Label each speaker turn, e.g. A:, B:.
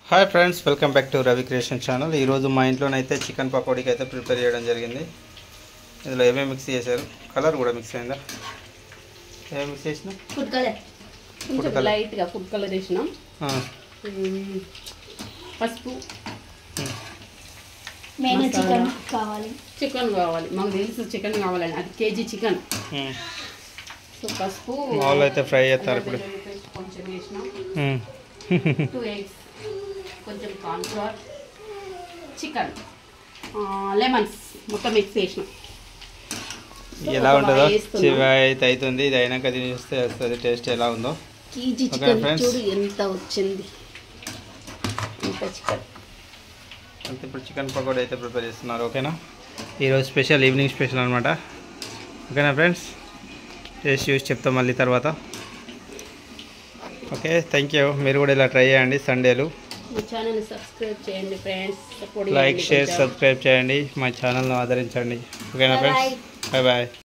A: Hi friends welcome back to Ravi creation channel ఈరోజు మా ఇంట్లోనైతే chicken పకోడీకి అయితే ప్రిపేర్ చేయడం జరిగింది ఇందులో ఏమేమి మిక్స్ చేశారు కలర్ కూడా మిక్స్ అయిందా ఏమేమి మిక్స్ చేసిన
B: ఫుడ్ కలర్ కొంచెం
A: colour.
B: లైట్గా ఫుడ్ కలర్ వేసినాం మ్మ్. పసుపు
C: మెయిన్
B: మసాలా.
C: చికెన్ కావాలి
B: చికెన్ కావాలి మాకు తెలుసు చికెన్ కావాలని అది కేజీ చికెన్ సో పసుపు
A: మామూలు అయితే ఫ్రై చేస్తారు ఇప్పుడు
B: అల్లం వెల్లుల్లి పేస్ట్ కొంచెం వేసినాం
A: మ్మ్.
B: టూ ఎగ్స్ కొంచెం కార్న్ఫ్లవర్ చికెన్ లెమన్స్ మొత్తం మిక్స్ చేసినాం
A: ఎలా ఉంటుందో
B: వేస్తున్నాం.
A: చివ అయితే అవుతుంది ఇది అయినాక తిని చూస్తే వస్తుంది టేస్ట్ ఎలా ఉందో
B: కేజీ
A: Okay,
B: చికెన్
A: friends.
B: చూడు ఎంత వచ్చింది ఎంత చికెన్
A: అంతే ఇప్పుడు చికెన్ పకోడీ అయితే ప్రిపేర్ చేస్తున్నారు ఓకేనా ఈరోజు స్పెషల్ ఈవినింగ్ స్పెషల్ అనమాట ఓకేనా ఫ్రెండ్స్ టేస్ట్ చూసి చెప్తాం మళ్ళీ తర్వాత ఓకే థ్యాంక్ యూ మీరు కూడా ఇలా ట్రై చేయండి సండేలు
B: మా ఛానల్ సబ్స్క్రైబ్ చేయండి friends support
A: like share subscribe చేయండి మా ఛానల్ను ఆదరించండి ఓకేనా ఫ్రెండ్స్ బాయ్ బాయ్